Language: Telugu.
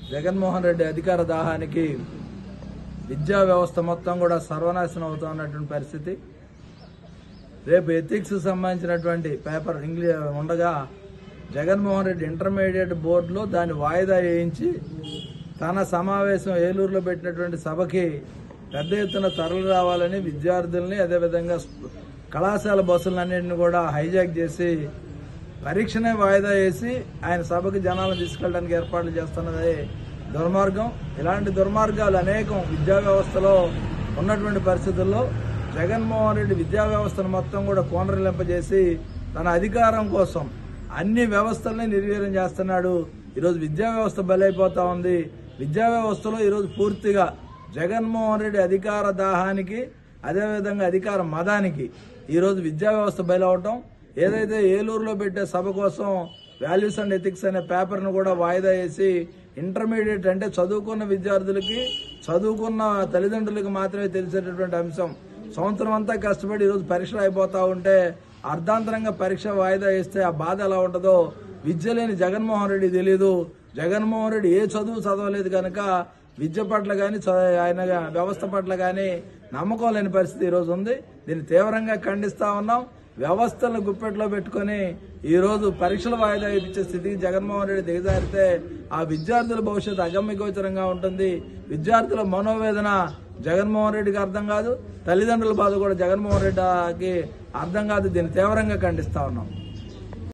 జగన్మోహన్ రెడ్డి అధికార దాహానికి విద్యా వ్యవస్థ మొత్తం కూడా సర్వనాశనం అవుతున్నటువంటి పరిస్థితి రేపు ఎథిక్స్ సంబంధించినటువంటి పేపర్ ఇంగ్లీష్ ఉండగా జగన్మోహన్ రెడ్డి ఇంటర్మీడియట్ బోర్డులో దాన్ని వాయిదా వేయించి తన సమావేశం ఏలూరులో పెట్టినటువంటి సభకి పెద్ద ఎత్తున తరలి రావాలని విద్యార్థుల్ని అదేవిధంగా స్కూ- కళాశాల బస్సులన్నింటిని కూడా హైజాక్ చేసి పరీక్షనే వాయిదా వేసి ఆయన సభకి జనాలను తీసుకెళ్ళడానికి ఏర్పాట్లు చేస్తున్నది దుర్మార్గం ఇలాంటి దుర్మార్గాలు అనేకం విద్యా వ్యవస్థలో ఉన్నటువంటి పరిస్థితుల్లో జగన్మోహన్ రెడ్డి విద్యా వ్యవస్థను మొత్తం కూడా కోనరిలింపజేసి తన అధికారం కోసం అన్ని వ్యవస్థల్ని నిర్వీర్యం చేస్తున్నాడు ఈరోజు విద్యా వ్యవస్థ బలైపోతా ఉంది విద్యా వ్యవస్థలో ఈరోజు పూర్తిగా జగన్మోహన్ రెడ్డి అధికార దాహానికి అదేవిధంగా అధికార మదానికి ఈరోజు విద్యా వ్యవస్థ బయలవటం ఏదైతే ఏలూరులో పెట్టే సభ కోసం వాల్యూస్ అండ్ ఎథిక్స్ అనే పేపర్ను కూడా వాయిదా వేసి ఇంటర్మీడియట్ అంటే చదువుకున్న విద్యార్థులకి చదువుకున్న తల్లిదండ్రులకు మాత్రమే తెలిసేటటువంటి అంశం సంవత్సరం అంతా కష్టపడి ఈరోజు పరీక్షలు అయిపోతా ఉంటే అర్ధాంతరంగా పరీక్ష వాయిదా వేస్తే ఆ బాధ ఎలా ఉంటుందో విద్య లేని జగన్మోహన్ రెడ్డి తెలియదు జగన్మోహన్ రెడ్డి ఏ చదువు చదవలేదు కనుక విద్య పట్ల కానీ ఆయన వ్యవస్థ పట్ల కానీ నమ్మకం లేని పరిస్థితి ఈరోజు ఉంది దీన్ని తీవ్రంగా ఖండిస్తా ఉన్నాం వ్యవస్థలను గుప్పెట్లో పెట్టుకొని ఈ రోజు పరీక్షలు వాయిదా ఇప్పించే స్థితికి జగన్మోహన్ రెడ్డి దిగజారితే ఆ విద్యార్థుల భవిష్యత్తు అగమ్యగోచరంగా ఉంటుంది విద్యార్థుల మనోవేదన జగన్మోహన్ రెడ్డికి అర్థం కాదు తల్లిదండ్రుల బాధ కూడా జగన్మోహన్ రెడ్డికి అర్థం కాదు దీన్ని తీవ్రంగా ఖండిస్తా ఉన్నాం